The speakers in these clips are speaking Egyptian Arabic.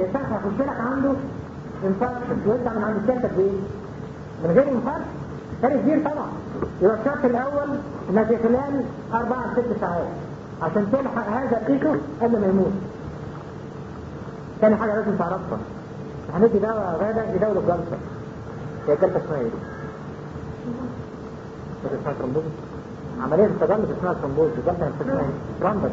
الشخص هيخش لك عنده انفاركشن ويطلع من عند الشركه بايه؟ من غير انفاركشن فرق كبير طبعا يبقى الشرط الاول انك في خلال اربع ست ساعات عشان تلحق هذا الايشو قبل ما يموت ثاني حاجه لازم تعرفها هندي دواء غاده دي دواء الجلطه هي الجلطه اسمها ايه؟ اسمها ترومبوز عمليه التجلط اسمها ترومبوز الجلطه اسمها ايه؟ ترامبس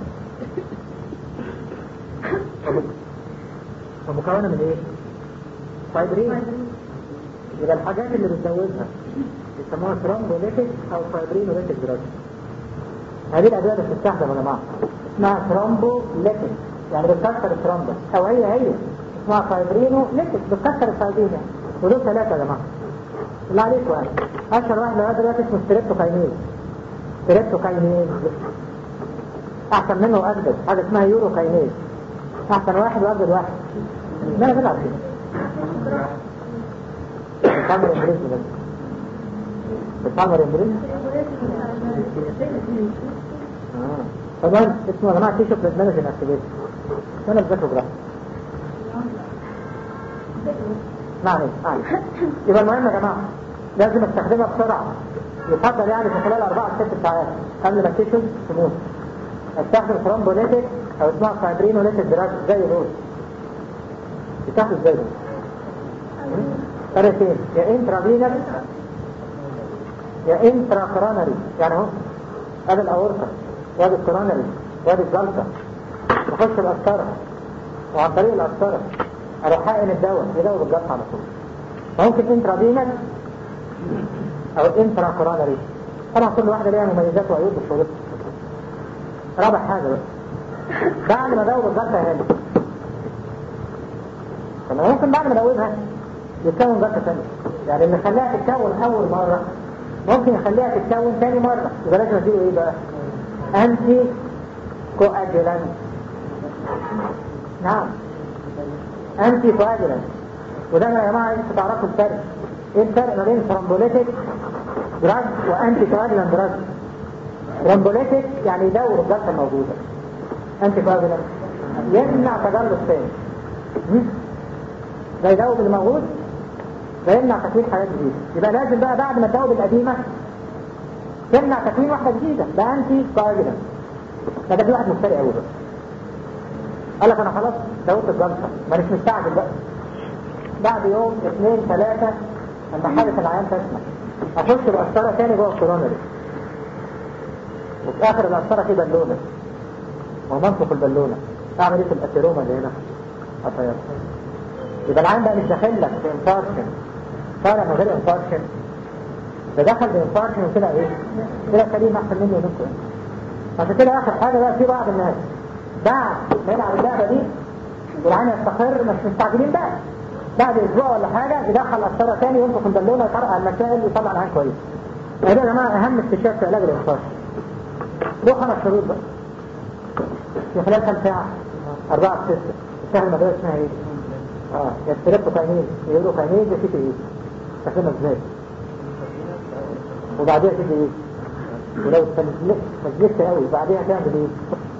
ومكونة من ايه؟ فايبرين يبقى الحاجات اللي بتزودها يسموها ترومبوليتيك او فايبرينوليتيك دراج هذه الادويه اللي بتستخدم يا جماعه اسمها ترومبوليتيك يعني بتكسر الترومبس او هي هي اسمها فايبرينوليتيك بتكسر الفايبرين يعني ودول ثلاثه يا جماعه اللي عليكم يعني اشهر واحد لغايه دلوقتي اسمه ستريبتوكاينيز ستريبتوكاينيز احسن منه واجدد حاجه اسمها يوروكاينيز احسن واحد واجدد واحد ما انا بلعب كده بتعمل انجليزي بس بتعمل انجليزي اه طبعا اسمه يا جماعه تيشو بلازمانوجين اكتيفيشن انا بذاكره براحتي معنى معنى يبقى المهم يا جماعه لازم استخدمها بسرعه يفضل يعني في خلال اربع ست ساعات قبل ما التيشو تموت استخدم ترومبوليتيك او اسمها فايبرينوليتيك دراج زي دول بتاخد ازاي دول فرقين يا انترافينال يا انترا كورونري يعني اهو ادي الاورطه وادي الكورونري وادي الجلطه بخش القسطره وعن طريق القسطره اروح حقن الدواء يدور بالجلطه على طول فممكن انترافينال او انترا كورونري طبعا كل واحده ليها مميزات وعيوب بشروطها رابع حاجه بقى بعد ما ادوب الجلطه هنا طب ممكن بعد ما ادوبها يتكون جلطه ثانيه يعني اللي خلاها تتكون اول مره ممكن يخليها تتكون ثاني مره يبقى لازم اديله ايه بقى انتي كواجولانت نعم انتي كواجولانت وده يا جماعه انتوا تعرفوا الفرق ايه الفرق ما بين ترامبوليتيك دراج وانتي كواجولانت دراج ترامبوليتيك يعني يدور الجلطه الموجوده انتي كواجولانت يمنع تجلط ثاني ده يدوب اللي موجود ده يمنع تكوين حاجات جديدة يبقى لازم بقى بعد ما تدوب القديمة تمنع تكوين واحدة جديدة ده انتي كواجولانت ده في واحد مفتري قوي بقى قال لك انا خلاص دوبت الجلطة مانيش مستعجل بقى بعد يوم اثنين ثلاثة لما حالة العيان تسمع اخش بقسطرة تاني جوه الكورونري وفي اخر القسطرة في بالونة ومنطق البالونة اعمل ايه في الاتيروما اللي هنا اطير يبقى العين بقى مش داخل لك في انفاركشن طالع من غير انفاركشن ده دخل بانفاركشن وكده ايه كده سليم احسن مني ومنكم عشان كده اخر حاجه بقى في بعض الناس بعد ما يلعب اللعبه دي والعين يستقر مش مستعجلين بقى بعد اسبوع ولا حاجه يدخل قسطره تاني وينفخ البالونه يطرقع المسائل ويطلع العين كويس ده يا جماعه اهم اكتشاف في علاج الانفاركشن له خمس شروط بقى في خلال كام ساعه أربعة ستة الشهر المدرسة اسمها ايه؟ اه يا ستريبتوكاينيز يوروكاينيز يا تيجي ايه؟ تستخدمها ازاي؟ وبعديها تيجي ايه؟ ولو استنزلت قوي بعديها تعمل ايه؟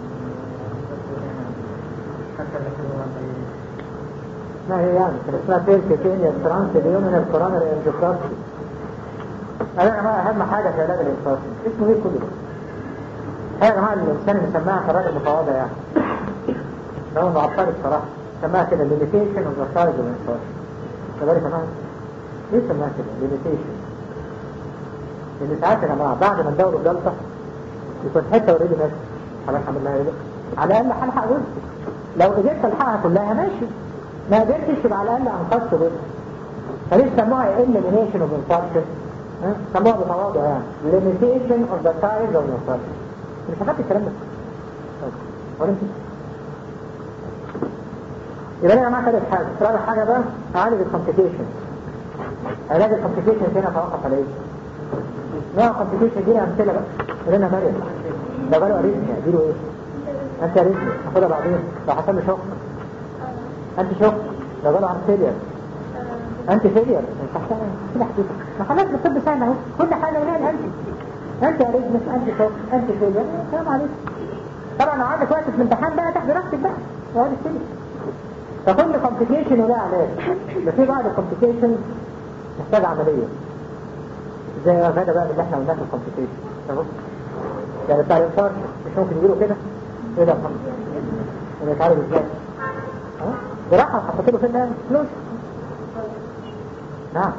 ما هي يعني كان اسمها فيركتينيا ترانسليومينال كورونري انجيوبلاستي هذا يا جماعه اهم حاجه في علاج الانفاركت اسمه ايه كله؟ هي يا جماعه الانسان مسماها كراجل متواضع يعني ده هو معطل الصراحه سماها كده limitation of the size of infarct كذلك كمان ليه سماها كده limitation لان ساعات يا جماعه بعد ما ندور الجلطه يكون حته اوريدي ماشي خلاص هعمل لها ايه على الاقل هلحق جزء لو قدرت الحقها كلها ماشي ما قدرتش يبقى على الاقل انقذت جزء فليه سموها elimination of infarction سموها بتواضع يعني limitation of the size of infarction مش هخدت الكلام ده ولا انت يبقى انا معاك ثالث حاجه رابع حاجه بقى اعالج الكومبليكيشن علاج الكومبليكيشن هنا توقف على ايه نوع الكومبليكيشن دي امثله بقى قلنا مريم ده جاله اريثميا اديله ايه انت اريثميا هاخدها بعدين لو حصل لي شوك انت شوك ده جاله ارثيريا انت فيلير انت حسنا كده حديث ما خلاص بالطب سهل اهو كل حاجه لها الانت انت اريثميا انت شوك انت فيلير السلام عليكم طبعا لو عندك وقت في الامتحان بقى تاخد راحتك بقى وهذا السلم فكل كومبليكيشن وله علاج بس في بعض الكومبليكيشن محتاج عمليه زي هذا بقى اللي احنا قلناه في الكومبليكيشن تمام يعني بتاع الانفار مش ممكن يقولوا كده ايه ده محمد انا اتعالج ازاي ها جراحه حطيت له فين فلوس نعم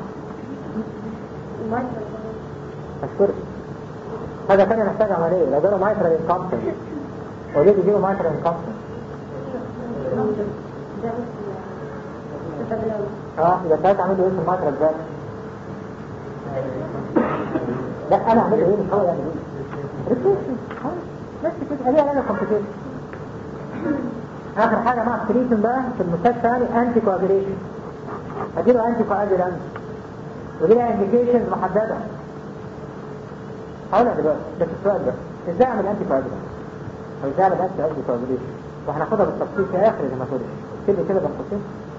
اشكرك هذا كان محتاج عمليه لو جاله مايترال انكمبتنس وليه بيجيله مايترال انكمبتنس اه يبقى ساعتها اعمل له ايه في المايترال ده لا انا اعمل له ايه مش هو يعمل ايه ريفليكشن بس كده ادي علاج الكومبليكيشن اخر حاجه مع التريتمنت بقى في المستشفى يعني انتي كواجيليشن اديله انتي كواجيلانت ودي لها انديكيشنز محدده هقولها دلوقتي بس السؤال ده ازاي اعمل انتي كواجيلانت او ازاي اعمل انتي كواجيليشن وهناخدها بالتفصيل في اخر الهيماتولوجي كده كده بالتفصيل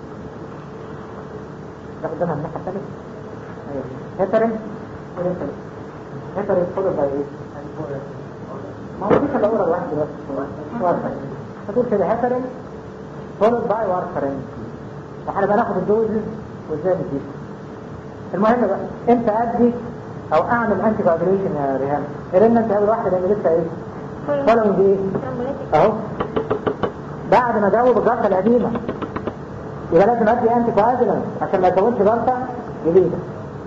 ده قدامها الناحيه الثانيه ايوه هيترين هيترين فولو باي ايه ما هو دي كده الاولى لوحده بس وارفرين هتقول كده هيترين فولو باي وارفرين وهنبقى ناخد الدوزز وازاي نديها المهم بقى امتى ادي او اعمل انتي كوagulation يا ريهام قلنا انت اول واحده لان لسه ايه فولوينج ايه اهو بعد ما اجاوب الجلطه القديمه يبقى لازم ادي انتي كواجولانت عشان ما يكونش جلطه جديده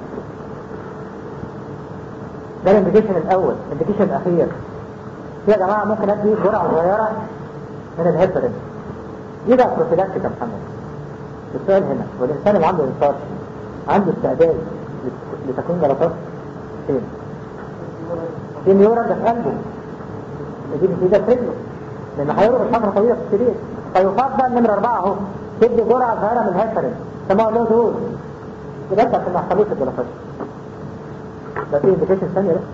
ده الانديكيشن الاول الانديكيشن الاخير في يا جماعه ممكن ادي جرعه صغيره من الهيبرين دي بقى بروفيلاكتيك يا محمد السؤال هنا والانسان اللي عنده انصار عنده استعداد لتكوين جلطات فين؟ في نيورون ده في قلبه دي بتيجي في رجله لان هيرقص فتره طويله في السرير فيفضل نمره اربعه اهو تدي جرعه صغيره من الهيبرين سموها له دول بس عشان ما يحصلوش الجلطات ده في انديكيشن ثانيه بقى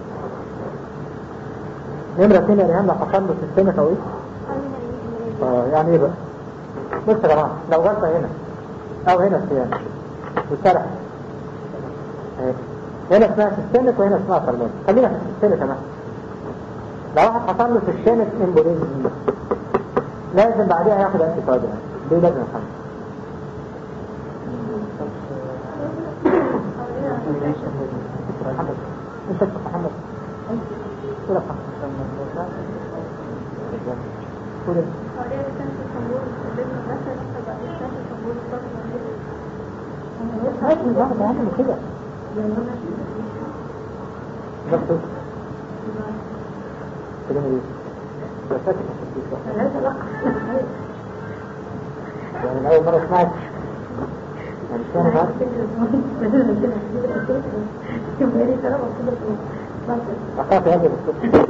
نمره اثنين يا ريهام لو حصل له سيستم طويل اه يعني ايه بقى؟ بص يا جماعه لو غلطه هنا او هنا الصيانه والشرح هنا اسمها سيستمك وهنا اسمها فرمون خلينا في السيستمك كمان لو واحد حصل له في الشانك امبوليزم لازم بعدها ياخد انتي كواجولانت دي لازم يا محمد محمد انت محمد قول يا محمد قول انت عايز الواحد يعمل كده ضغط كلام ايه ده فاتك يعني من اول مره سمعت يعني مش فاهم أخاف هذا بالصدق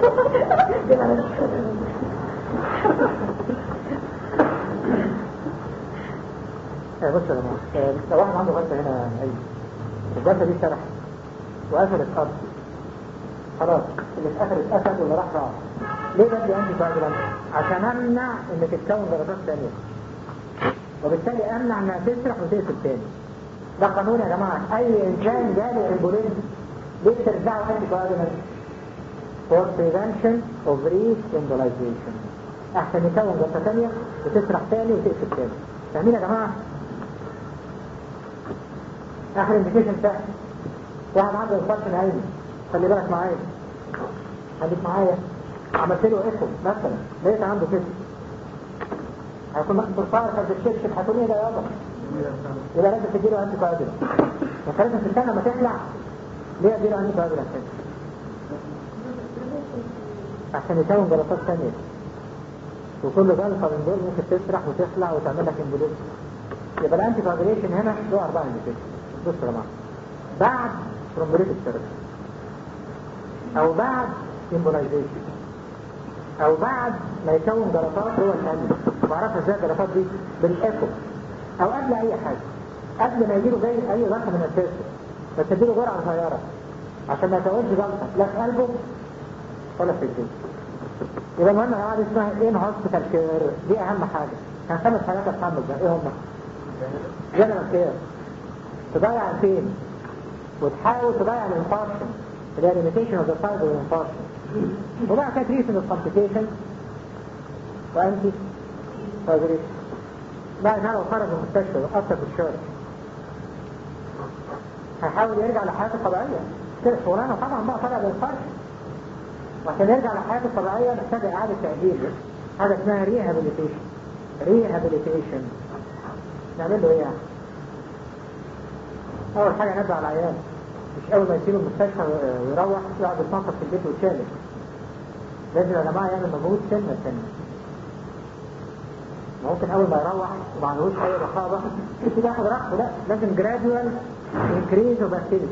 يا بص يا جماعة لو واحد عنده غلطة هنا أي الغلطة دي شرح وقفلت أرض خلاص اللي اتقفل اتقفل واللي راح راح ليه بدي أنتي كواجولانت؟ عشان أمنع إن تتكون جلطات ثانية وبالتالي أمنع إنها تسرح وتقفل تاني ده قانون يا جماعة أي إنسان جاله امبوليزم ليه ترجعوا أنتي كواجولانت؟ for prevention of re-embolization أحسن يكون جلطة ثانية وتسرح تاني وتقفل تاني فاهمين يا جماعة؟ اخر انديكيشن سهل واحد عنده انفاركشن عيني خلي بالك معايا خليك معايا عملت له ايكو مثلا لقيت عنده كده هيكون برفار في الشبشب هتقول ايه ده يابا يبقى لازم تديله انتي كواجولانت انت لازم تستنى لما تخلع ليه اديله انتي كواجولانت عشان يكون جلطات ثانيه وكل جلطه من دول ممكن تسرح وتخلع وتعمل لك امبوليزم يبقى الانتي كواجوليشن هنا له اربع انديكيشن بص يا جماعه بعد ترومبوليتك ثيرابي او بعد امبولايزيشن او بعد ما يكون جلطات جوه القلب بعرفها ازاي الجلطات دي بالايكو او قبل اي حاجه قبل ما يجيله زي اي جلطه من اساسه بس اديله جرعه صغيره عشان ما يكونش جلطه لا في قلبه ولا في الجسم يبقى المهم يا جماعه دي اسمها ان هوسبيتال كير دي اهم حاجه كان خمس حاجات اتحمل بقى ايه هم؟ جنرال كير تضيع فين وتحاول تضيع الانفارشن اللي هي limitation of the size of the infarction وبعد كده treatment of complication وانتي coagulation لا انا لو خرج من المستشفى وقفت في الشارع هيحاول يرجع لحياته الطبيعية كده شغلانة طبعا بقى طالع بالفرش وعشان يرجع لحياته الطبيعية محتاج إعادة تأهيل حاجة اسمها ريهابيليتيشن ريهابيليتيشن نعمل له ايه يعني؟ أول حاجة نبدأ على العيان مش أول ما يسيب المستشفى ويروح يقعد يتنطط في البيت ويتشالك لازم يا جماعة يعمل مجهود سنة سنة ممكن أول ما يروح وما عندهوش أي رقابة يبتدي ياخد راحته لا لازم جرادوال انكريز اوف اكتيفيتي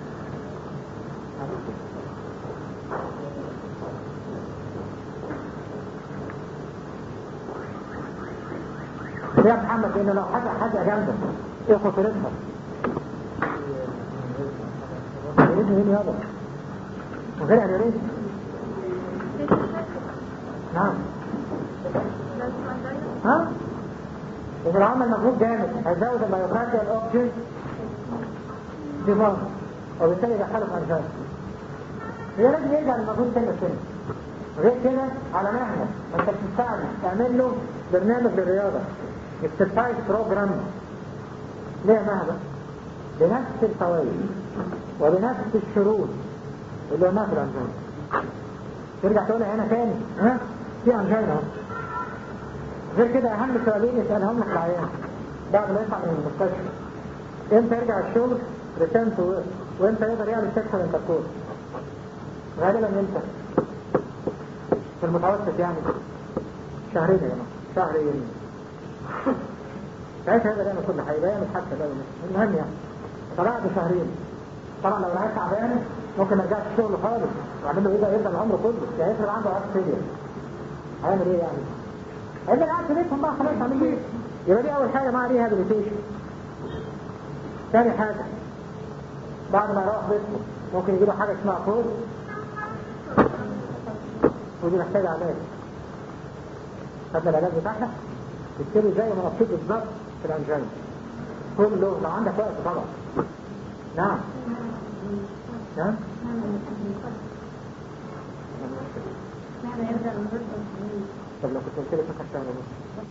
يا محمد لأن لو حاجة حاجة جامدة ايه خطورتها؟ يريد مين يابا؟ وغير أن يريد نعم ها؟ إذا لو عمل مجهود جامد هيزود الميوكارديال أوكسجين دماغ وبالتالي يدخله في أنجاز هي لازم يرجع للمجهود سنة سنة غير كده على مهلك انت بتستعمل تعمل له برنامج للرياضة اكسرسايز بروجرام ليه مهلك بنفس الفوائد وبنفس الشروط اللي قلناها في الأنجاز ترجع تقولها هنا تاني ها في أنجاز اهو غير كده اهم سؤالين يسألهم لك العيان بعد ما يطلع من المستشفى امتى يرجع الشغل ريتيرن تو ورك وامتى يقدر يعمل سكشن انتركورس غالبا امتى في المتوسط يعني شهرين يا جماعه شهرين ساعتها يقدر يعمل كل حاجه يعمل حتى بقى المهم يعني فبعد شهرين طبعا لو العيال تعبان ممكن ما يرجعش الشغل خالص ويعمل له ايه بقى يفضل العمر كله يعني يفرض عنده عرض سيريا هيعمل ايه يعني؟ هيبقى قاعد في بيتهم بقى خلاص عامل ايه؟ يبقى دي اول حاجه مع ريهابيليتيشن ثاني حاجه بعد ما يروح بيته ممكن يجيله حاجه اسمها كود ودي محتاجه علاج خدنا العلاج بتاعها تكتبه زي ما نصيب بالظبط في الانجينا كله لو عندك وقت طبعا نعم نعم طب لو كنت قلت لك فقط شهر ونص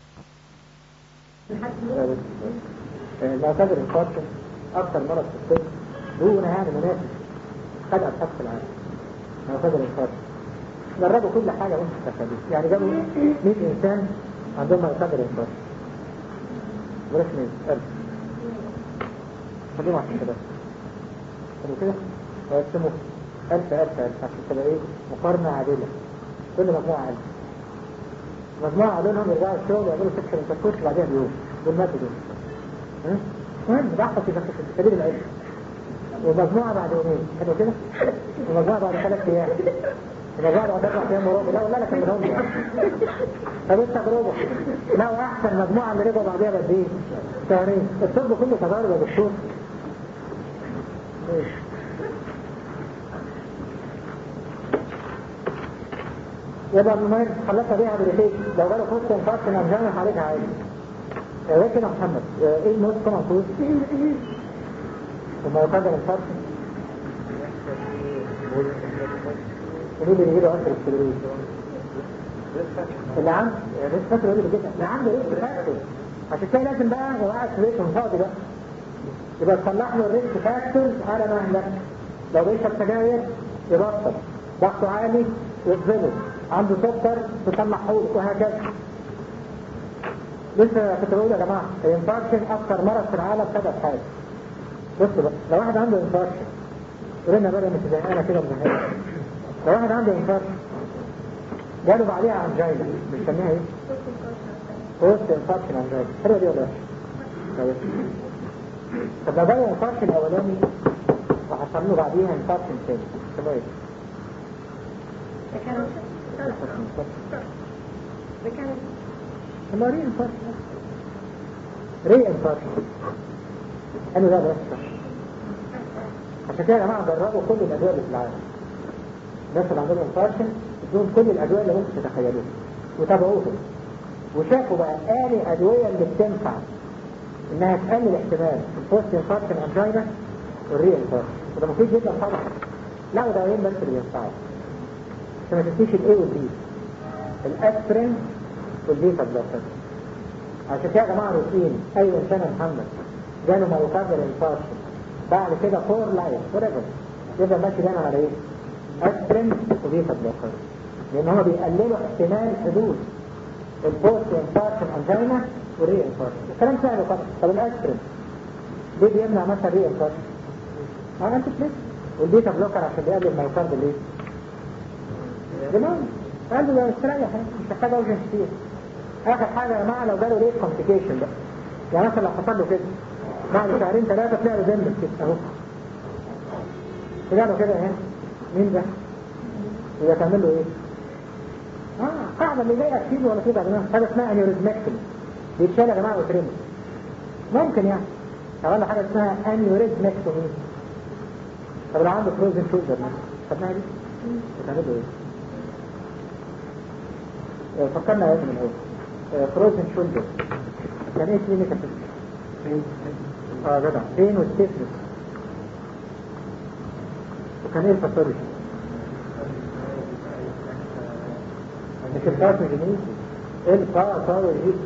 المعتبر الفاتن أكثر مرض في الطب دون يعني مناسب خد أبحاث في العالم معتبر الفاتن جربوا كل حاجة وانت تستفادوا يعني جابوا 100 إنسان عندهم معتبر الفاتن بلاش 100 ألف خليهم عشان كده خلوا كده ويقسموا ألف ألف ألف عشان تبقى إيه مقارنة عادلة كل مجموعة ألف مجموعة قالوا لهم يرجعوا الشغل يعملوا سكشن انتركورس بعدها بيوم دول ماتوا دول المهم ضحوا في سبيل العلم ومجموعة بعد يومين حلو كده ومجموعة بعد ثلاث أيام ومجموعة بعد أربع أيام وربع لا والله لا كملهم طب إيه التجربة؟ لو أحسن مجموعة اللي رجعوا بعدها بقد إيه؟ شهرين الطب كله تجارب يا دكتور يبقى المهم خلصنا بيها بريتيش لو جاله فوست انفاركشن انجانا عليها عادي يا كده محمد ايه الموت كمان فوز وما يقدر انفاركشن قولوا لي يجيله اثر السلوية اللي عنده لسه فاكر يقول لي كده اللي عنده ريسك فاكتور عشان كده لازم بقى هو قاعد في بيته فاضي بقى يبقى تصلح له الريسك فاكتورز على مهلك لو بيشرب سجاير يبطل ضغطه عالي يتظبط عنده سكر تصلح حول وهكذا لسه كنت بقول يا جماعه الانفاركشن اكثر مرض في العالم سبب حاجه بصوا بقى لو واحد عنده انفاركشن قلنا بقى مش زهقانه كده وزهقانه لو واحد عنده انفاركشن جاله بعديها انجينا بنسميها ايه؟ بوست انفاركشن انجينا حلوه دي ولا وحشه؟ طب لو جاله انفاركشن الاولاني وحصل له بعديها انفاركشن ثاني اسمه ايه؟ ما ري انفاركشن ري انفاركشن قالوا لا بس عشان كده يا جماعه جربوا كل الادويه اللي في العالم الناس اللي عندهم انفاركشن ادوهم كل الادويه اللي ممكن تتخيلوها وتابعوهم وشافوا بقى اني ادويه اللي بتنفع انها تقلل احتمال البوست انفاركشن انجينا والري انفاركشن وده مفيد جدا طبعا لا ودوايين بس اللي ينفعوا عشان ما تنسيش الاي والبي الاسبرين والبيتا بلوكر عشان كده يا جماعه روتين اي انسان يا محمد جاله مايوكاردال انفاركشن بعد كده فور لايف فور ايفر يفضل ماشي دايما على ايه؟ اسبرين وبيتا بلوكر لان هو بيقللوا احتمال حدوث البوست انفاركشن انجينا والري انفاركشن الكلام سهل طبعا طب الاسبرين ليه بيمنع مثلا ري انفاركشن؟ اه انت بليس والبيتا بلوكر عشان بيقلل المايوكاردال ايه؟ دماغ قال له استريح مش محتاج اوجه كتير اخر حاجه يا جماعه لو جاله ليه كومبليكيشن بقى يعني مثلا لو حصل له كده بعد شهرين ثلاثه تلاقي له دم كده اهو طلع له كده اهي مين ده؟ يبقى تعمل له ايه؟ اه قاعده اللي جايه اكيد ولا كده يا جماعه حاجه اسمها انيوريزمكتومي بيتشال يا جماعه ويترمي ممكن يعني شغال حاجه اسمها انيوريزمكتومي طب لو عنده فروزن شولدر مثلا خدناها دي؟ بتعمل له ايه؟ فكرنا ايه من الاول فروزن شولدر كان ايه كلينيكال اه جدع فين والستيفنس وكان ايه الباثولوجي مش الباثوجينيسي ايه الباثولوجي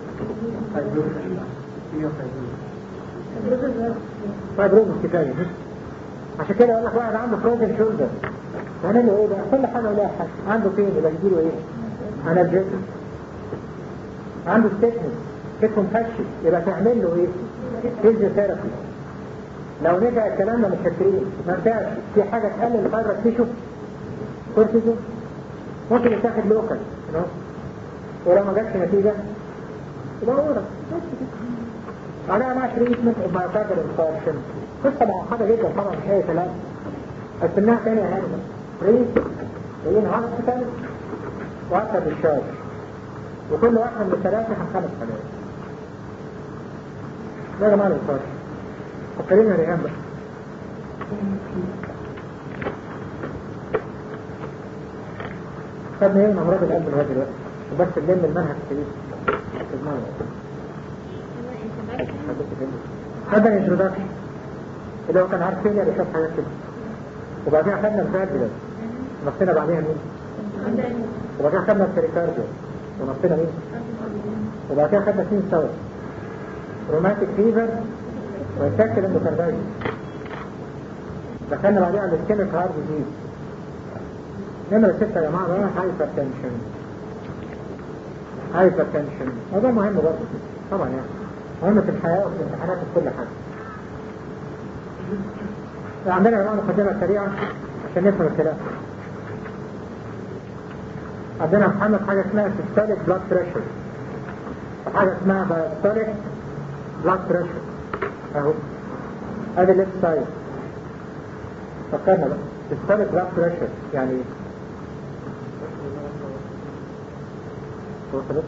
فايبروزن كفايه عشان كده يقول لك واحد عنده فروزن شولدر هنعمل له ايه بقى كل حاجه ولها حاجه عنده فين يبقى يجيله ايه انرجيتك عنده ستيفنس كتفه مفشل يبقى تعمل له ايه فيزيوثيرابي لو رجع الكلام ده مش فاكرين ما نفعش في حاجه تقلل الفايبر تيشو كورتيزون ممكن يتاخد لوكال ولو ما جاتش نتيجه يبقى ورا عليها مع تريتمنت اوف مايوكاردال انفاركشن قصه معقده جدا طبعا مش اي كلام بس انها تاني يا هاني ريت رين هوسبيتال وأكثر بالشارع وكل واحد من الثلاثة عن خمس حالات ده يا جماعة الإنفاش فكرين يا ريهام بقى خدنا ايه من أمراض القلب لغاية دلوقتي وبس نلم المنهج الكبير في دماغنا خدنا الانترودكشن اللي هو كان عارف فين يعني شاف حاجات كده وبعدين خدنا الفاجلة نصينا بعديها مين؟ وبعدين خدنا السريكارديو ونصينا مين؟ وبعد كده خدنا اثنين سوا روماتيك فيفر وانفكتد اندوكاردايتس دخلنا بعدين على الاسكيميك هارد ديزيز نمرة ستة يا جماعة بقى هايبر تنشن هايبر تنشن موضوع مهم برضه طبعا يعني مهم في الحياة وفي الامتحانات وفي كل حاجة عندنا يا جماعة مقدمة سريعة عشان نفهم الكلام عندنا محمد حاجة اسمها systolic blood pressure حاجة اسمها diastolic blood pressure اهو ادي الليفت سايد فكرنا بقى systolic blood pressure يعني ايه؟ وصلت؟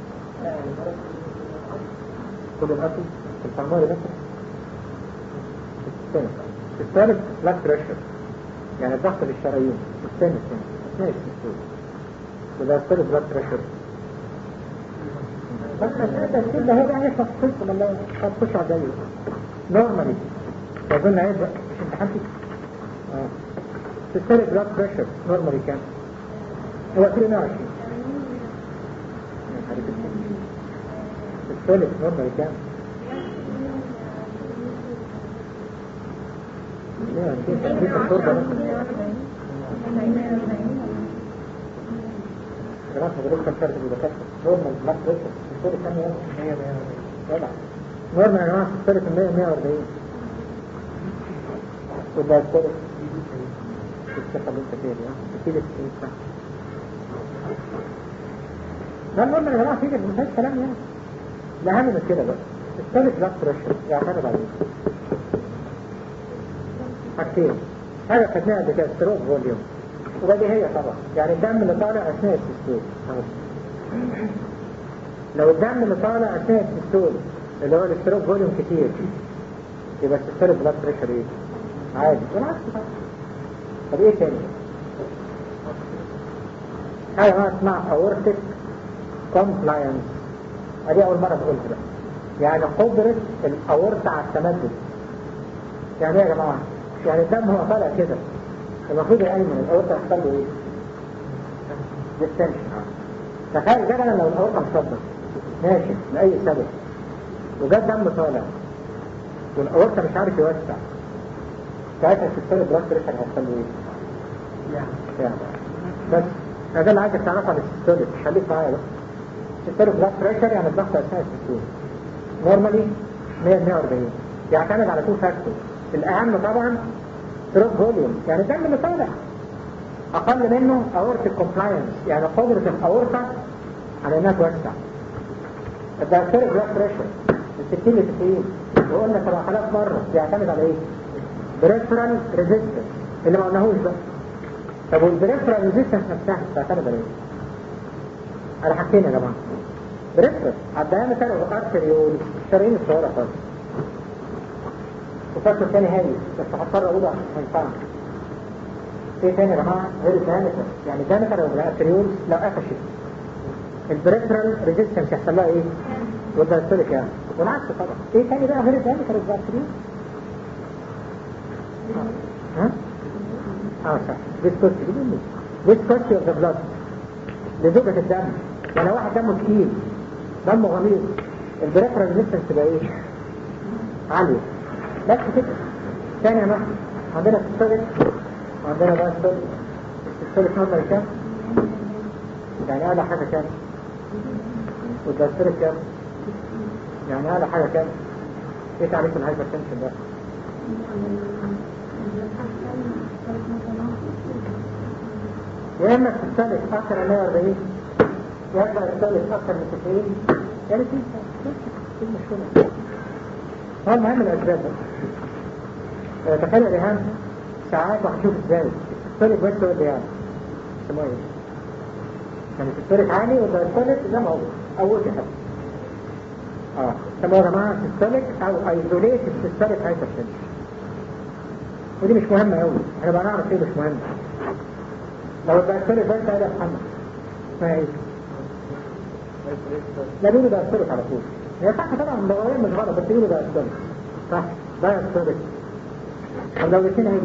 كل الأكل في الفرماري بس systolic blood pressure يعني الضغط للشرايين الثاني الثاني اثناء السيستول وده ستيرد بلاد بريشر بس التسكيل ده هو بقى يخلص قصة والله قد خش على زيه نورمالي اظن عيب بقى مش امتحانتي اه ستيرد بلاد بريشر نورمالي كام هو 22 ستيرد نورمالي كام 22 تقريبا الشرطة مثلا جماعة حضرتك كم فرد بيدكتر نورمال بلاك بريشر الصورة كام يوم؟ 100 100 نورمال يا جماعة الصورة 100 140 وده الصورة الثقة اللي انت فيها دي ها بتيجي في الساعة ده النورمال يا جماعة فيه ما فيهاش كلام يعني الأهم من كده بقى الصورة بلاك بريشر يعتمد عليه حاجتين حاجة خدناها قبل كده ستروك فوليوم وبديهية طبعا يعني الدم اللي طالع أثناء السيستول لو الدم اللي طالع أثناء السيستول اللي هو الاستروك فوليوم كتير يبقى السيستول بلاد بريشر ايه؟ عادي بالعكس طبعا طب ايه تاني؟ حاجة ما اسمها aortic compliance ادي أول مرة بقولها بقى يعني قدرة الأورطة على التمدد يعني ايه يا جماعة؟ يعني الدم هو طالع كده المفروض الأيمن الأورطة يحصل له ايه؟ ديستنشن تخيل جدلا لو الأورطة مصدر ناشف لأي سبب وجاب دم طالع والأورطة مش عارف يوسع ساعتها السيستوليك بلاد بريشر هيحصل له ايه؟ يعني بس ده اللي عايزك تعرفه عن السيستوليك خليك معايا بقى السيستوليك بلاد بريشر يعني الضغط أثناء السيستول نورمالي 100 140 يعتمد على تو فاكتور الأهم طبعا ستروك فوليوم يعني الدم اللي طالع أقل منه أورتيك كومبلاينس يعني قدرة الأورطة على إنها توسع الدايستوليك بلاد بريشر من 60 ل 90 وقلنا 7000 مرة بيعتمد على إيه؟ بريفرال ريزيستنس اللي ما قلناهوش بقى طب والبريفرال ريزيستنس نفسها بتعتمد على ايه؟ على حاجتين يا جماعه بريفرال على الدايمتر والارتريول الشرايين الصغيره خالص وفاكر تاني هادي بس هضطر اقوله عشان ما ينفعش ايه تاني يا جماعه غير الدايمتر يعني الدايمتر والارتريول لو قفشت البريفرال ريزيستنس يحصل لها ايه؟ والدايستوليك يعني والعكس طبعا ايه تاني بقى غير الدايمتر والارتريول؟ ها؟ اه صح فيسكوستي بيقول فيسكوستي اوف ذا بلاد لزوجة الدم يعني لو واحد دمه تقيل دمه غليظ البريفرال ريزيستنس تبقى ايه؟ عالية بس كده ثاني يا مثلا عندنا سيستوليك وعندنا بقى ستوليك السيستوليك نورمال كام؟ يعني اعلى حاجة كام؟ والدايستوليك كام؟ يعني اعلى حاجة كام؟ ايه تعريف الهايبر تنشن ده؟ يا اما تستهلك اكثر من 140 يا اما تستهلك اكثر من 90 يعني في في مشكله هو المهم الاسباب بقى تخيل الرهان ساعات وهنشوف ازاي تستهلك بس هو اللي يعني اسمه ايه يعني تستهلك عالي ولا تستهلك زي ما هو اول حاجه اه طب يا جماعه تستهلك او ايزوليت تستهلك هايبرتنشن ودي مش مهمة قوي احنا بقى نعرف ايه مش مهم لو الدكتور ده ده محمد اسمها ايه لا بيقولوا ده استورك على طول هي صح طبعا اللغوية مش غلط بس بيقولوا ده استورك صح ده استورك طب لو الاثنين هيجي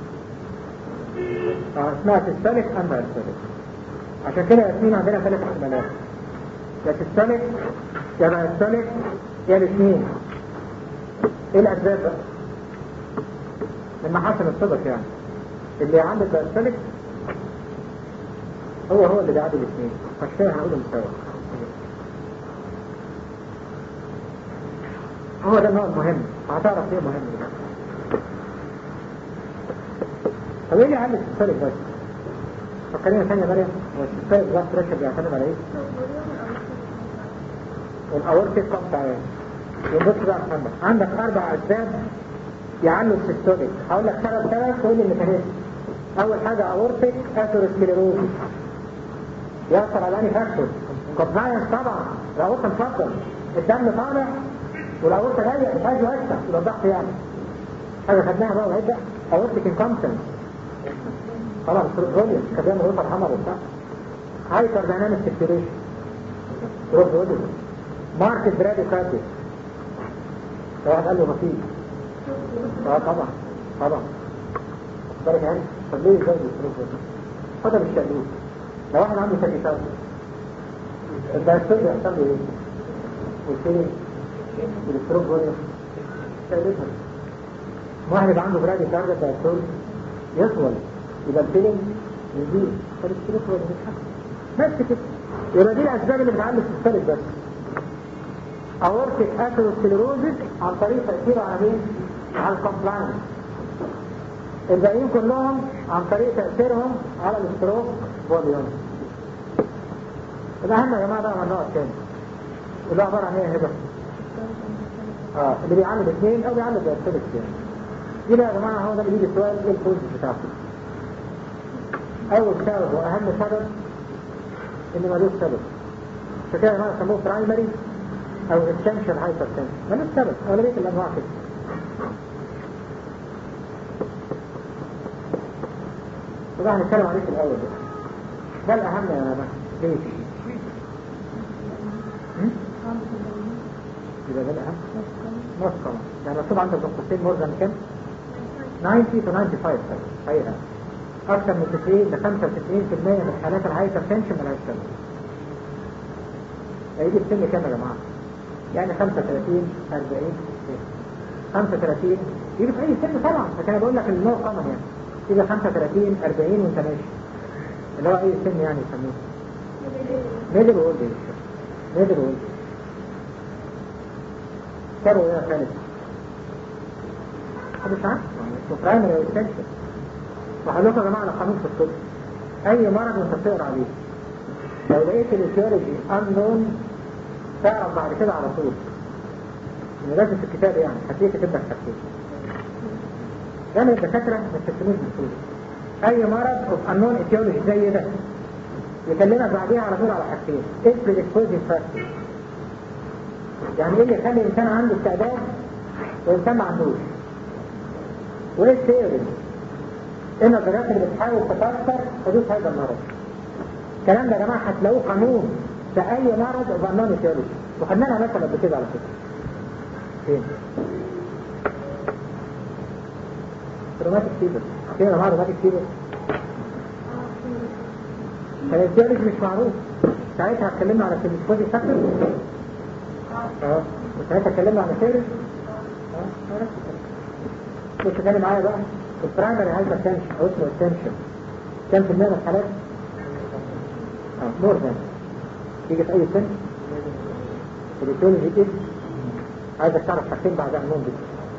اه اسمها تستلك ام استورك عشان كده ياسمين عندنا ثلاث احتمالات يا تستلك يا بقى استورك يا الاثنين ايه الاسباب بقى لما حصل الصدق يعني اللي عنده الدايستوليك هو هو اللي بيعادل الاثنين عشان كده هنقولهم سوا هو ده النوع المهم هتعرف ليه مهم ده طب ايه اللي عامل السيستوليك بس فكرينا ثانية مريم هو السيستوليك بلاد بريشر بيعتمد على ايه؟ والاورتيك كومباين ونبص بقى محمد عندك اربع اسباب يعلوا السيستوليك هقول لك ثلاث ثلاث تقول لي الميكانيزم اول حاجة اورتيك اثيروسكليروزيس يأثر على انهي فاكتور كومبلاينس طبعا الاورطة مفضل الدم طالع والاورطة جاية مش عايز يوسع يبقى الضغط يعني حاجة خدناها بقى وهيبدأ اورتيك انكمبتنس طبعا فوليوم كان بيعمل وصل حمر وبتاع هايبر دايناميك سيركيوليشن روب فوليوم ماركت براديكارديا واحد قال له مفيش اه طبعا طبعا بالك يعني طب ليه ازاي بيصرفوا هذا مش شأنوه لو واحد عنده تكيكات الدايستور بيحصل له ايه؟ والفين والستروك فوليوم شايلتها واحد يبقى عنده برادي كارد الدايستور يطول يبقى الفيلم يزيد فالستروك هو اللي بيتحكم بس كده يبقى دي الاسباب اللي بتعلي السيستوليك بس اورتيك اثيروسكليروزيس عن طريق تأثيره على مين؟ على الكومبلاينس الباقيين كلهم عن طريق تأثيرهم على الاستروك فوليوم الأهم يا جماعة بقى النوع الثاني وده عبارة عن ايه هبة؟ اه اللي بيعلم الاثنين او بيعلم بيرتبط يعني دي بقى يا جماعة هو ده اللي بيجي السؤال ايه الفوز بتاعته اول سبب واهم سبب ان ملوش سبب عشان كده يا جماعة سموه برايمري او essential hypertension ملوش سبب اغلبية الانواع كده طبعا هنتكلم عليه في الاول بقى ده الاهم يا جماعة ليه؟ يبقى ده الأهم نص يعني مكتوب عندك نقطتين مور ذان كام 90 to 95 حقيقة أكثر من 90 ل 95% من حالات الهايبر تنشن ملهاش سبب هيجي السن كام يا جماعة يعني 35 40 35 يجي في اي سن طبعا لكن انا بقول لك النوع قمر يعني يجي 35 40 وانت ماشي اللي هو اي سن يعني يسموه ميدل وولد ميدل وولد كانوا يا خالد مش عارف اسمه برايمري او اسنشال وهقول لكم يا جماعه على قانون في الطب اي مرض انت بتقرا عليه لو لقيت الايتيولوجي انون تعرف بعد كده على طول ان لازم في الكتاب يعني هتلاقيه كاتب لك حاجتين يعني الدكاتره ما تستخدموش بسهوله اي مرض اوف انون ايتيولوجي زي ده يكلمك بعديها على طول على حاجتين اسم الاكسبوزيف فاكتور يعني ايه اللي يخلي الانسان عنده استعداد والانسان ما عندوش وايه الثيوري ايه النظريات اللي بتحاول تفسر حدوث هذا المرض الكلام ده يا جماعه هتلاقوه قانون في اي مرض اوف انون ايتيولوجي وخدنا لها مثلا قبل كده على فكره فين؟ روماتيك فيبر فين يا جماعه روماتيك فيبر؟ فالانتيولوجي مش معروف ساعتها اتكلمنا على سيمسكوزي فاكتور اه وساعتها اتكلمنا على سيرس اه بص تاني معايا بقى البرايمري هايبر تنشن او اسمه التنشن كم في المية من الحالات؟ اه مور ذان تيجي في اي سن الانتيولوجي ايه؟ عايزك تعرف حاجتين بعد عنهم دي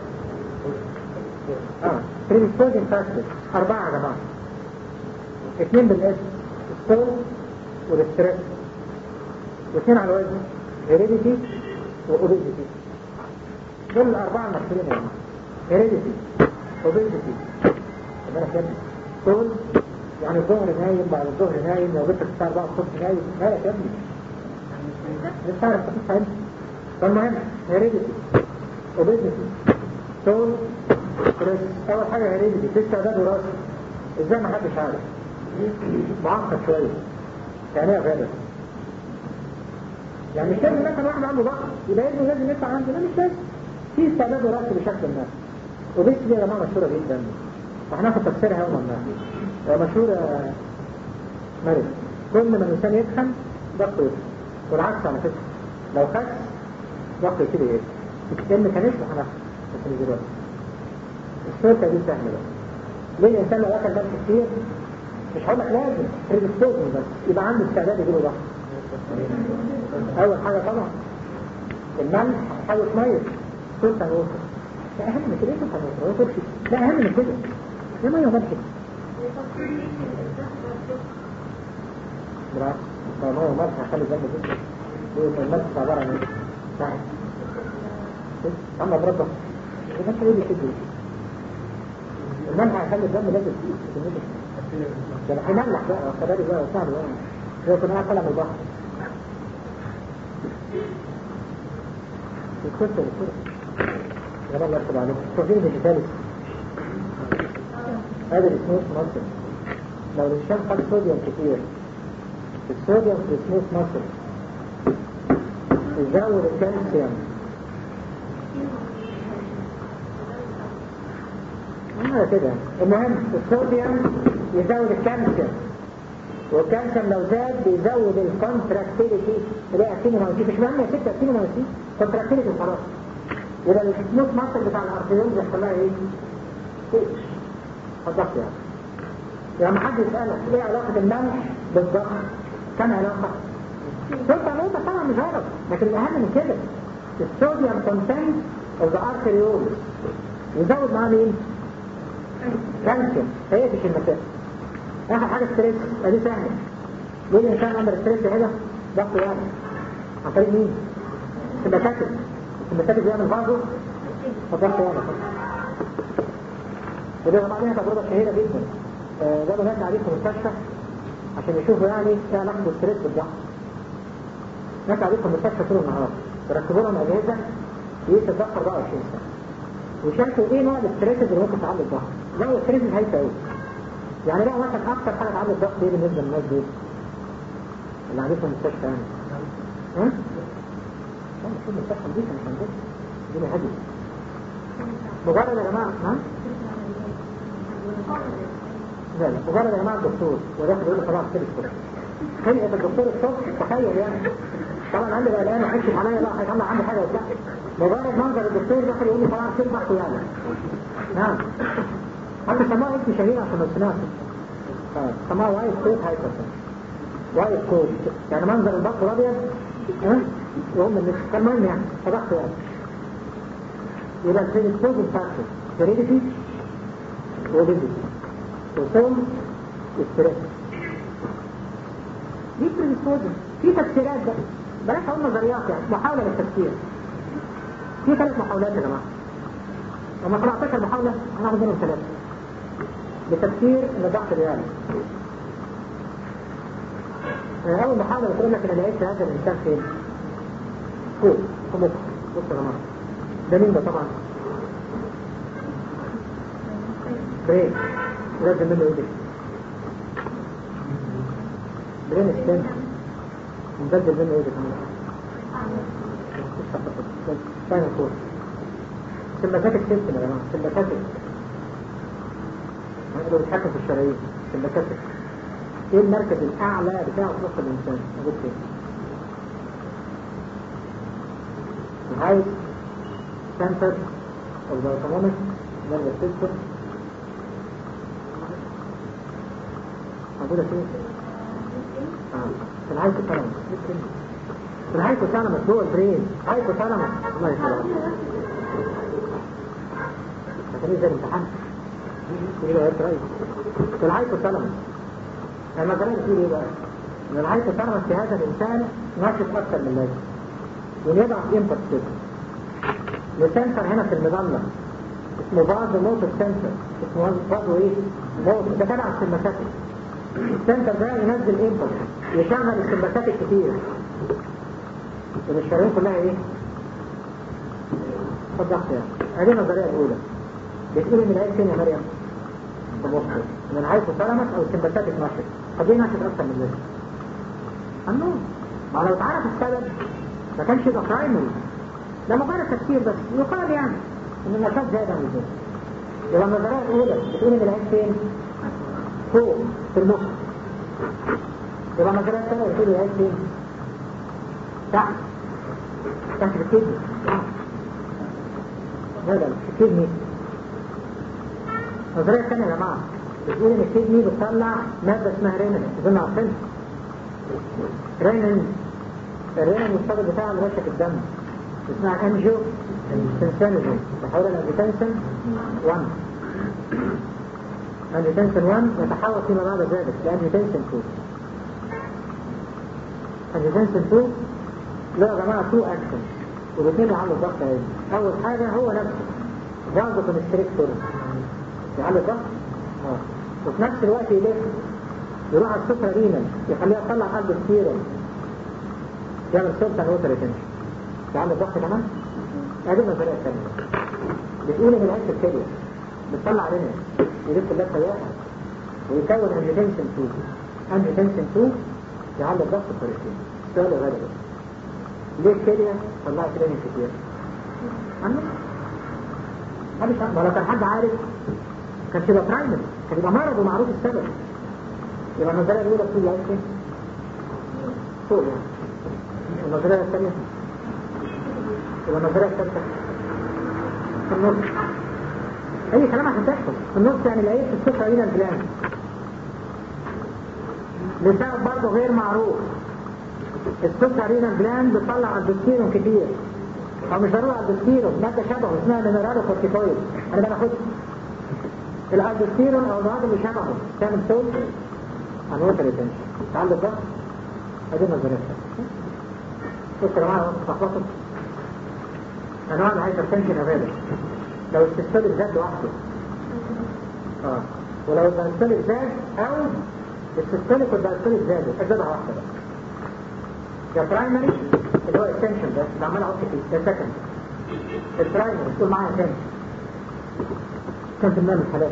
اه بريديسبوزنج فاكتور اربعة يا جماعة اثنين بالاسم الصوت والستريس واثنين على الوزن هيريديتي واوبيديتي دول الاربعه المشهورين يا جماعه هيريديتي اوبيديتي بالك يا ابني طول يعني الظهر نايم بعد الظهر نايم لو جبت الساعه 4 الصبح نايم مالك يا ابني مش عارف تصحى امتى فالمهم هيريديتي اوبيديتي طول ستريس اول حاجه هيريديتي في استعداد وراثي ازاي ما حدش عارف معقد شويه يعني ايه غالب يعني مش لازم مثلا واحد عنده ضغط يبقى ابنه لازم يطلع عنده لا مش لازم في استعداد وراثي بشكل ما وبس دي يا جماعه مشهوره جدا وهناخد تفسيرها يوما ما مشهوره مرض كل ما الانسان يتخن ضغطه يتخن والعكس على فكره لو خس ضغطه يبتدي يقل ايه الميكانيزم هناخد بس مش دلوقتي السلطه دي سهله بقى ليه الانسان لو اكل ملح كتير مش هقول لك لازم بريدسبوزنج بس يبقى عنده استعداد يجيله ضغط اول حاجه طبعا الملح حاول ميه صوت هنوصل لا اهم من كده صوت هنوصل هو ترشي لا اهم من كده ده ميه وملح بالعكس ده ميه وملح هيخلي الدم جدا الملح عباره عن ايه؟ سهل اما برضه ده انت ايه اللي كده الملح هيخلي الدم لازم فيه ده انا هنملح بقى وكذلك بقى وسهل بقى هو كنا طالع من البحر الكرسي الكرسي يا رب الله يرحم عليك شوفين الديجيتالي هذا السموث مصر لو الانسان خد صوديوم كتير الصوديوم في السموث مصر يزود الكالسيوم هذا كده المهم الصوديوم يزود الكالسيوم والكالسيوم لو زاد بيزود الكونتراكتيليتي اللي هي اكتينومايسي مش مهم يا ست اكتينومايسي كونتراكتيليتي خلاص يبقى السموث ماسل بتاع الارتيول بيحصل لها ايه؟ ايه؟ الضغط يعني يعني حد يسألك ايه علاقة الملح بالضغط؟ كم علاقة؟ شرط علاقة طبعا مش غلط لكن الأهم من كده الصوديوم كونتنت اوف ذا ارتيول يزود معاه مين؟ كالسيوم هي مش المسافة اخر حاجة ستريس ادي سهلة ليه الانسان عمل ستريس كده ضغطه يعني عن طريق مين؟ السمباتيك السمباتيك بيعمل بعضه فضغطه يعني وده طبعا ليها تجربة شهيرة جدا جابوا ناس عليه في المستشفى عشان يشوفوا يعني ايه علاقة الستريس بالضغط ناس عليه في المستشفى طول النهار يركبوا لهم اجهزة يقيس الضغط 24 ساعة وشافوا ايه نوع الاستريسز اللي ممكن تعلي الضغط لقوا الاستريسز هايفة قوي يعني لقوا مثلا اكتر حاجة تعلي الضغط ايه بالنسبة للناس دول اللي قاعدين في المستشفى يعني ها؟ لا مش في المستشفى دي مش عندنا الدنيا هادية مجرد يا جماعة ها؟ لا لا مجرد يا جماعة الدكتور وداخل يقول لي صباح الخير الصبح خلقة الدكتور الصبح تخيل يعني طبعا عندي بقى الان وحكت عليا لا هيطلع عندي حاجه وبتاع مجرد منظر الدكتور دخل يقول لي طبعا كل بحث يعني نعم حتى سماها اسم شهير عشان ما سمعت سماها وايت كوت هايبرتنشن وايت كوت يعني منظر البط الابيض ها يقوم من المهم يعني فضحت يعني يبقى البريدسبوزن فاكتور هيريديتي وبيزي وسوم ستريس دي بريدسبوزن في تفسيرات بقى بلاش اقول نظريات يعني محاولة للتفسير في ثلاث محاولات يا جماعة وما 17 محاولة انا عاوز منهم ثلاثة لتفسير نضاعة الريال أول محاولة بتقول لك أنا لقيت هذا الإنسان فين؟ فوق في مخ بص يا جماعة ده مين ده طبعا؟ برين لازم منه ايه برين ستيم نبدل منه ايه كمان ثاني فوق سمباتيك سيستم يا جماعة سمباتيك هنقدر نتحكم في الشرايين سمباتيك ايه المركز الاعلى بتاع مخ الانسان موجود فين؟ الهايت سنتر of the autonomic nervous system موجودة فين؟ آه. في الهايبوثالاموس في الهايبوثالاموس جوه البرين هايبوثالاموس الله يسلمك هتلاقيه زي الامتحان يقول يا رأيك في الهايبوثالاموس لما قرأت فيه ايه بقى؟ ان الهايبوثالاموس في هذا الانسان ناشط اكثر من اللازم ونضع امباكت كده لسنسر هنا في المظلة اسمه بعض موت السنسر اسمه برضه ايه؟ موت ده تبع السمباتيك السنسر ده ينزل امباكت يشغل السمباتيك كتير يبقى الشرايين كلها ايه؟ خد ضغط يعني هذه النظرية الأولى بتقول ان العيب فين يا مريم؟ في مخ من الهايبوثالاموس او السمباتيك ناشط طب ليه ناشط اكتر من اللازم؟ النوم ما لو اتعرف السبب ما كانش يبقى برايمري ده مجرد تفسير بس يقال يعني ان النشاط زاد عن اللزوم يبقى النظريه الاولى بتقول ان العين فين؟ فوق في المخ يبقى النظريه الثانيه بتقول العين فين؟ تحت تحت في الكدني لا لا في الكدني النظريه الثانيه يا جماعه بتقول ان الكدني بتطلع ماده اسمها رينين اظن عارفينها رينين الرينين المستقبل بتاعها مرشح الدم اسمها انجيو تنسانيزم تحول الانجيوتنسن 1 انجيوتنسن 1 يتحول فيما بعد ذلك لانجيوتنسن 2 انجيوتنسن 2 له يا جماعه 2 اكشن والاثنين يعلوا الضغط اهي اول حاجه هو نفسه برضه كونستريكتور يعلي الضغط اه وفي نفس الوقت يلف يروح على السفرة رينا يخليها تطلع قلب السيرم يعمل سلطة ووتر ريتنشن تعمل الضغط كمان هذه النظرية الثانية بتقول ان العين الكلية بتطلع رينا يلف كلها سياحة ويكون انجيتنشن 2 انجيتنشن 2 يعلي الضغط بطريقتين سؤال غالبا ليه الكلية طلعت رينا كتير؟ عنه هذا ما لو كان حد عارف كان يبقى برايمري كان يبقى مرض ومعروف السبب يبقى النظرية الأولى بتقول العين فين؟ فوق يعني النظرية الثانية يبقى النظرية الثالثة في النص أي كلام عشان تحفظ في النص يعني العيب في السفرة هنا البلان لسبب برضه غير معروف السفرة هنا البلان بتطلع الدكتيرون كتير أو مش ضروري الدكتيرون مادة شبهه اسمها مينرالو كورتيكويد أنا باخدها الالدوستيرون أو المواد اللي شبهه تعمل صوت عن وتر ريتنشن تعال الضغط هذه النظرية الثالثة بص يا جماعة تخبطوا انواع الهايبرتنشن افيلبل لو السيستوليك زاد لوحده اه ولو الدايستوليك زاد او السيستوليك والدايستوليك زادوا ازادها واحده بقى يا برايمري اللي هو اسنشن ده اللي عمال احط فيه ده سكند البرايمري تقول معايا تاني كم في المية من الحالات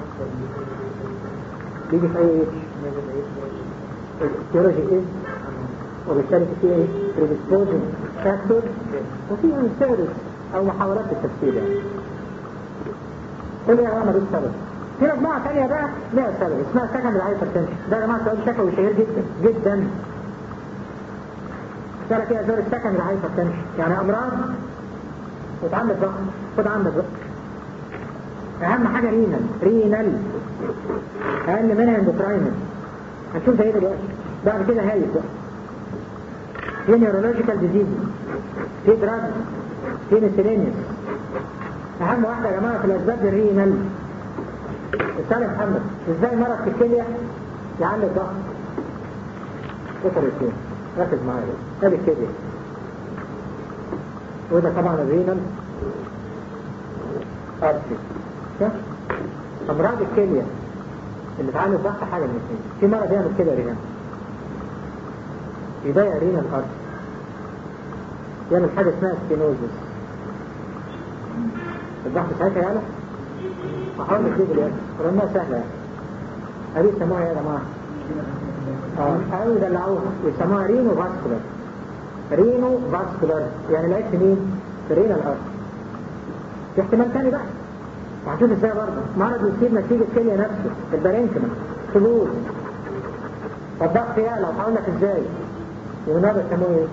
بيجي في اي ايش السيولوجي ايه وبالتالي في ايه predisposing factor وفي انسيرس او محاولات التفسير يعني كل يا جماعه ملوش سبب في مجموعه ثانيه بقى لها سبب اسمها سكند هايبرتنشن ده يا جماعه سؤال شكوي شهير جدا جدا قال لك ايه ازور السكن لهايبر تنشن يعني امراض وتعمل ضغط خد عندك ضغط اهم حاجة رينال رينال اقل منها اندوكراينال هنشوف ده ايه دلوقتي بعد كده هايف بقى في نيورولوجيكال ديزيز في دراج في ميسيلينيوس اهم واحدة يا جماعة في الاسباب الرينال الثاني محمد ازاي مرض في الكلية يعلي الضغط كتر الاثنين ركز معايا ادي الكلية وده طبعا الرينال ارسي صح؟ امراض الكلية اللي تعالي الضغط حاجة من الاثنين في مرض يعمل كده رينال يضيع رينال ارسي يعمل حاجة اسمها سكينوزس الضغط ساعتها يعلى احاول نكتب الاسم لانها سهلة يعني هذه يسموها يا جماعة اه حاولوا يدلعوها يسموها رينو فاسكولار رينو فاسكولار يعني لقيت مين في الرينا الارض في احتمال تاني بقى وهنشوف ازاي برضه مرض يصيب نتيجة كلية نفسه البارينكما حلول فالضغط يعلى وهقول لك ازاي يبقى ده بيسموه ايه؟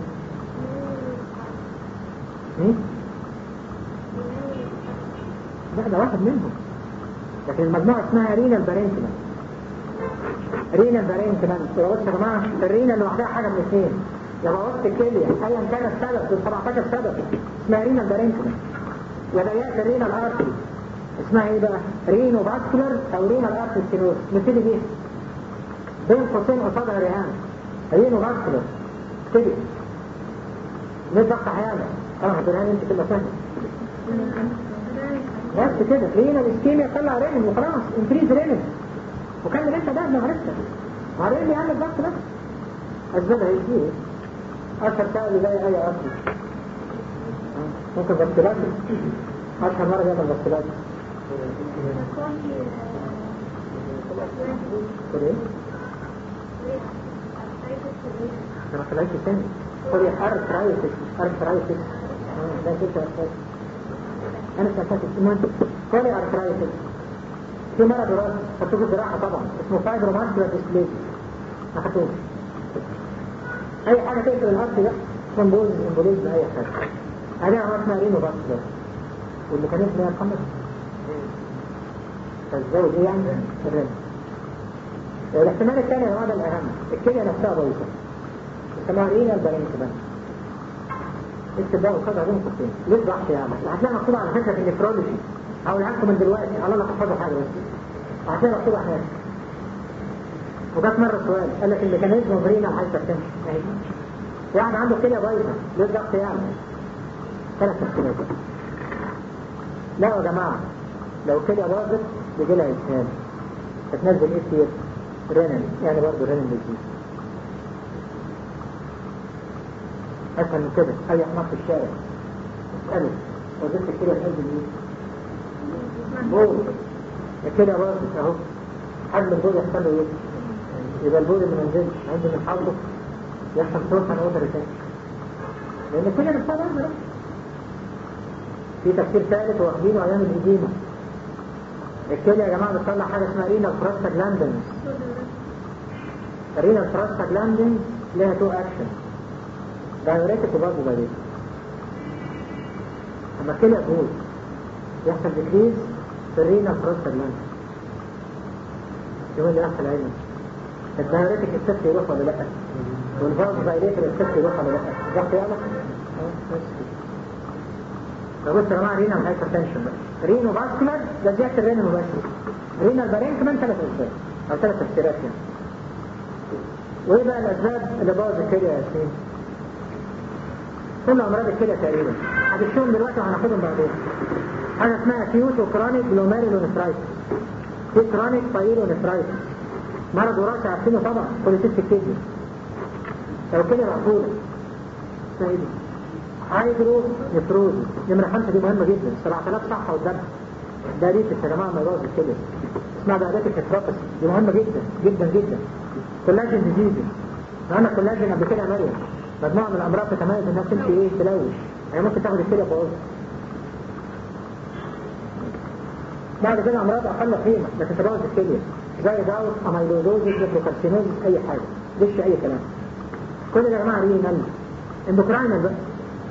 مين؟ لا ده واحد منهم لكن المجموعة اسمها رينا البارينكما رينا البارينكما يبقى بص يا جماعة الرينا اللي لوحدها حاجة من اثنين يبقى وسط الكلية ايا كان السبب دول 17 سبب اسمها رينا البارينكما وضيقت الرينا الارتري اسمها ايه بقى؟ رينو فاسكولار او رينا الارتري ستينوز نبتدي بيها بين قوسين قصادها ريهان رينو فاسكولار ابتدي ليه ضغط حيالة طبعا هتقولها انت كلمة سهلة بس كده رينا الاسكيميا طلع رينين وخلاص انكريز رينين وكمل انت ده ما عرفتش ما رينين يعمل ضغط بس اسبابها ايه ايه اشهر سائل زي اي اصل ممكن بسكلات اشهر مرة يعمل بسكلات قول ايه؟ انا خلاك تاني قول يا ارثرايتس ارثرايتس ده كده انا سألتك المهم كولي ارثرايتس في مرض وراثي خدتوه في الجراحة طبعا اسمه فايبروماسكولار ديسبليزيا ما خدتوش اي حاجة تقتل الارض ده سمبوز سمبوليز اي حاجة هذه عملت اسمها رينو باسكولار والميكانيزم ده يا محمد فالزود ايه يعني الرن الاحتمال الثاني هذا الاهم الكلية نفسها بايظة يسموها رينا البارينكمان اكتب بقى وخدها بين قصتين ليه ضغط يعني هتلاقي مكتوب على فكرة في النفرولوجي هقول لكم من دلوقتي على الله تحفظوا حاجة بس هتلاقي مكتوب هناك وجات مرة سؤال قال لك الميكانيزم اوف رينا هايبرتنشن اهي واحد عنده كلية بايظة ليه ضغط يعني ثلاث تفسيرات لا يا جماعة لو كلية باظت بيجي لها اسهال هتنزل ايه كتير رينين يعني برضه رينين بيجي اسهل من كده اي حمار في الشارع اسأله وظيفة كده تنزل ايه بول كده باظت اهو حجم البول يحصل له ايه يبقى البول اللي ما نزلش عنده من حظه يحصل صوت عن اوتر تاني لان كل نفسها باظت في تفسير ثالث واخدينه ايام الهجيمة الكلى يا جماعة بتطلع حاجة اسمها رينا البروستاجلاندين الرينا البروستاجلاندين لها تو اكشن دايوريتك وبرضه دايوريتك اما الكلى تقول يحصل ديكريز في الرينا البروستاجلاندين يقول لي يحصل علم الدايوريتك الست يروح ولا لا والفاز دايوريتك الست يروح ولا لا ضغط يعلى بس فبص يا جماعه رينا الهايبرتنشن بقى رينو فاسكولار ده زياده الرينو مباشر رينا البارين كمان ثلاث اسباب او ثلاث تفسيرات يعني وايه بقى الاسباب اللي بوظ الكليه يا ياسين كل امراض الكليه تقريبا هتشوفهم دلوقتي وهناخدهم بعدين حاجه اسمها اكيوت وكرونيك جلوميرولونفرايتس في كرونيك بايلونفرايتس مرض وراثي عارفينه طبعا بوليسيستيك كيدني لو الكليه مقفوله اسمها ايه دي؟ هايدرو نفروز نمرة خمسة دي مهمة جدا 7000 صحة قدامها ده ريت يا جماعة ما يبوظ كده اسمها دايابيتك هيتروباسي دي مهمة جدا جدا جدا كولاجين ديزيزي انا كولاجين قبل كده يا مريم مجموعة من الامراض تتميز انها تمشي ايه تلوش يعني ممكن تاخد الكلى تبوظها بعد كده امراض اقل قيمة لكن تبوظ الكلية زي داوت اميلوزوزيس ليبروكارسينوزيس اي حاجة دش اي كلام كل ده يا جماعة رينال اندوكراين بقى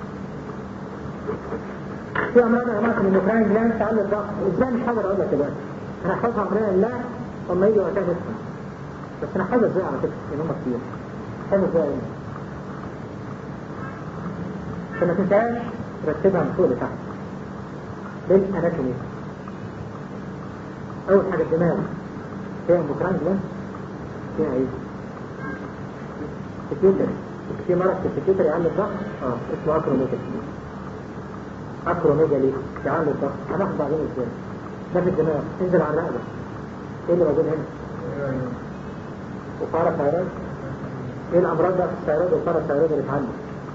في امراض يا جماعه الاندوكراين جلاند تعلي الضغط ازاي مش هقدر اقول لك دلوقتي انا هحفظها امرنا الله لما يجي وقتها نفهم بس انا حافظ ازاي على فكره ان هم كتير حافظ ازاي عشان ما تنساش رتبها من فوق لتحت بالاناتومي اول حاجه الدماغ فيها اندوكراين جلاند فيها ايه؟ سكيتري في مرض في السكيتري يعلي الضغط اه اسمه اكروميجالي اكروميجالي يعلي الضغط هناخد بعدين ازاي ده في الدماغ انزل على الرقبه ايه اللي موجود هنا؟ وفارة ثايرويد ايه الامراض بقى في الثايرويد وفارة ثايرويد اللي اتعلم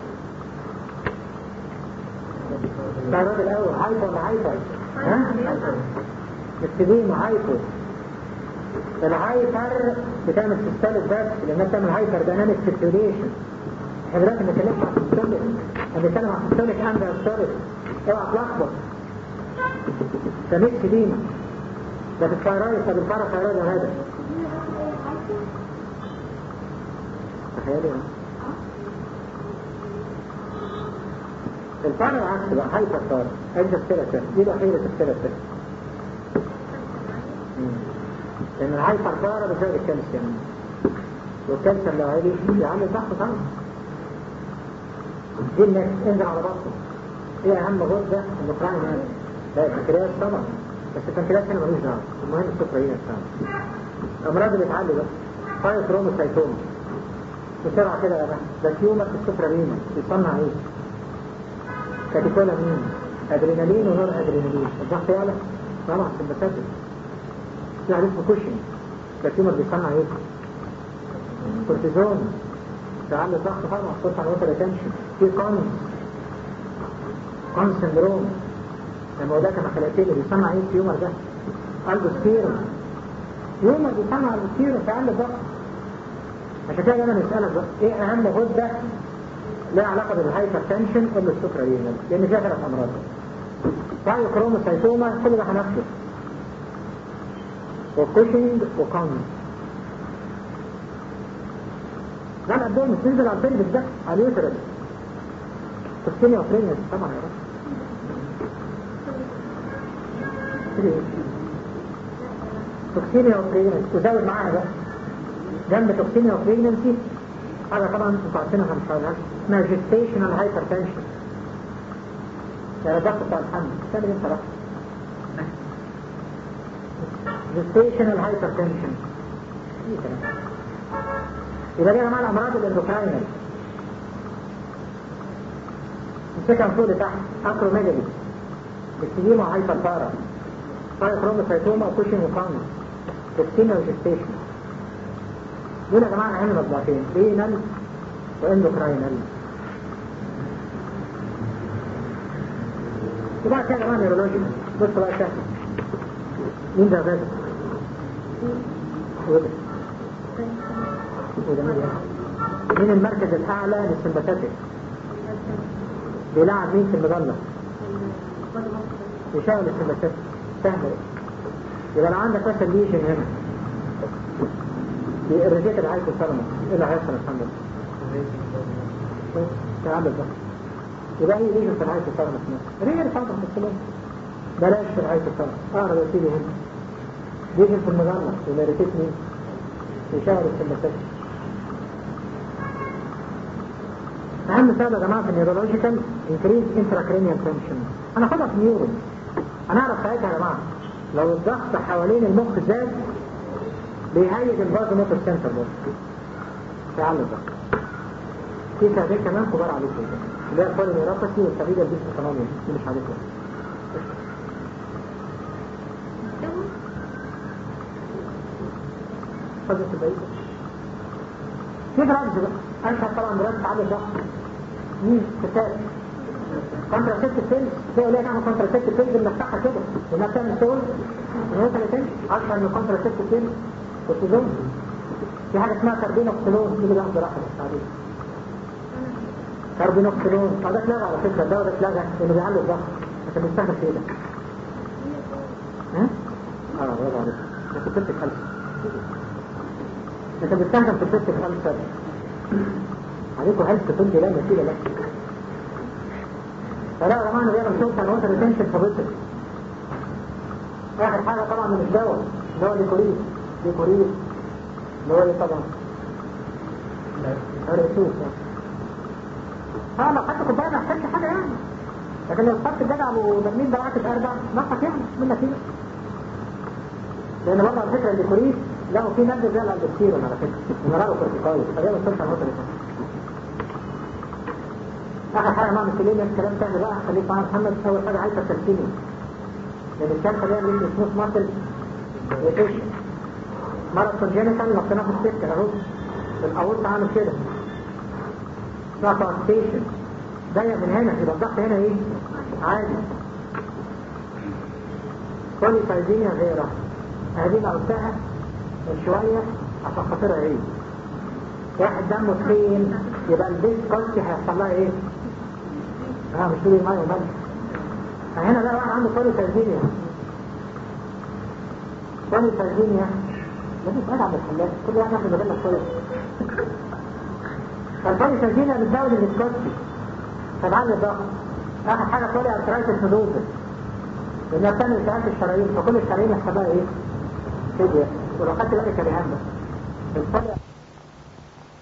الثايرويد الاول هايبر ولا هايبر؟ ها؟ مستدين وهايبر الهايبر بتعمل سيستوليك بس لانها بتعمل هايبر دايناميك سيركيوليشن احنا دلوقتي بنتكلم عن السيستوليك احنا بنتكلم عن السيستوليك اند الستوليك اوعى تلخبط ده ميكس ديما ده في الثايرويد طب الفارة ثايرويد هذا تخيلي الفارة العكس بقى هايبر فارة انت السلسة دي الوحيدة السلسة لأن الهايبر فارة بسبب الكالسيوم والكالسيوم لو عالي يعمل ضغط طبعا دي انك انزل على بطنه ايه اهم غدة الاندوكراين يعني لا البنكرياس طبعا بس البنكرياس هنا ملوش دعوه المهم السكريات بتاعته الامراض اللي بتعلي بقى فايتروموسايتوما بسرعة كده يا بقى ده تيومر في السوبرالينا بيصنع ايه؟ كاتيكولامين ادرينالين ونور ادرينالين الضغط يعلى طبعا سمباتيك في واحد اسمه كوشن ده تيومر بيصنع ايه؟ كورتيزون تعلي الضغط طبعا خصوصا على وتر ريتنشن في كونز كونز سندروم لما هو ده كان خلقتين بيصنع ايه التيومر ده؟ البوستيرون تيومر بيصنع البوستيرون تعلي الضغط عشان كده انا نسألك بقى ايه اهم غدة لها علاقة بالهايبر تنشن قبل السكر دي لان فيها ثلاث امراض بايو كروموسايتوما كل ده هنفسه وكوشنج وكون لا الابدومن تنزل على البلد ده على اليوترس تسكيني وفرينيس طبعا يا رب توكسينيا وفرينيس وزود معاها بقى جنب توكسينيا وبريجننسي هذا طبعا انتوا عارفينها مش عارفينها اسمها جيستيشنال هايبر تنشن يعني الضغط بتاع الحمل تعمل انت بقى جيستيشنال هايبر تنشن يبقى دي يا جماعه الامراض الاندوكراينال نمسكها من فوق لتحت اكروميجالي اكتيجيما هايبر بارا فايكروموسايتوما وكوشن وكانس توكسينيا وجيستيشن دول يا جماعة عندنا مجموعتين رينال واندوكراينال وبعد كده يا جماعة نيرولوجي بصوا بقى سهل مين ده غازة؟ وده وده مين مين المركز الأعلى للسمباتاتيك بيلعب مين في المظلة؟ يشغل السمباتاتيك سهل يبقى لو عندك مثلا ليجن هنا الرجيت اللي عايز الثلمس ايه اللي هيحصل الحمد لله تعال بقى يبقى ايه ليجن في العيش الثلمس ريجن فاضح في الثلمس بلاش في العيش الثلمس اقرب يا سيدي هنا ليجن في المجرة يبقى ريتيت مين يشغل السمباتات اهم سبب يا جماعه في النيورولوجيكال انكريز انتراكرينيال تنشن انا خدها في نيورو هنعرف ساعتها يا جماعه لو الضغط حوالين المخ زاد بيهيج الباز موتور سنتر برضه تعال الضغط في سببين كمان كبار عليكم اللي هي الفولي نيراباسي والسبيل البيس ايكونومي دي مش عليكم فضل البعيد في دراجز بقى انت طبعا دراجز تعالي الضغط مين كتاب كونتراسيبتيف بيلز زي ليه نعمل كونتراسيبتيف بيلز بنفتحها كده لما بتعمل سول من وقت لتاني اشهر من كونتراسيبتيف بيلز كورتيزون في حاجه اسمها كاربينوكسيلون دي بقى جراحه التعديل كاربينوكسيلون اه ده اتلغى على فكره الدواء ده اتلغى لانه بيعلي الضغط عشان بيستخدم في ايه ده؟ ها؟ اه برافو عليك ده في السبتك ألسر لكن بيستخدم في السبتك ألسر عليكم هل تكون دي لا مثيلة لك فلا يا جماعة بيعمل شوط عن وتر ريتنشن فبطل آخر حاجة طبعا من الدواء اللي هو ليكوريس ليكوريس اللي هو ايه طبعا ريسوس اه لو خدت كوباية ما يحتاجش حاجة يعني لكن لو خدت الجدع وبرميل دواعك الأربع نقصك يعني منك كده لأن برضه على فكرة الليكوريس لا وفي نبذ زي الألبستيرون على فكرة ونراه كورتيكايد فده بس عن وتر آخر حاجة مع مثلين الكلام تاني بقى خليك معايا محمد أول حاجة عايزة ترسيني لأن الكلام خلينا نقول سموث ماسل ريتيشن مرض كونجينيتال نقصناه في السكة أهو الأورط عامل كده اسمها ترانسبيشن ضيق من هنا يبقى الضغط هنا ايه؟ عادي بوليسايدينيا غيرها هذه اللي قلتها من شوية عشان خاطرها ايه؟ واحد دمه تخين يبقى البيت كوستي هيحصل لها ايه؟ اه مش تقولي ميه وملح فهنا بقى واحد عنده بوليسايدينيا بوليسايدينيا لازم تقعد عند الحلاق كل واحد ياخد مجلة شوية فالبوليسايدينيا بتزود الاسكوستي فتعلي الضغط اخر حاجة بولي ارترايتس نودوزس لانها بتعمل التهاب الشرايين فكل الشرايين يحصل لها ايه؟ فدية ولو خدت بالك كريهان بس البولي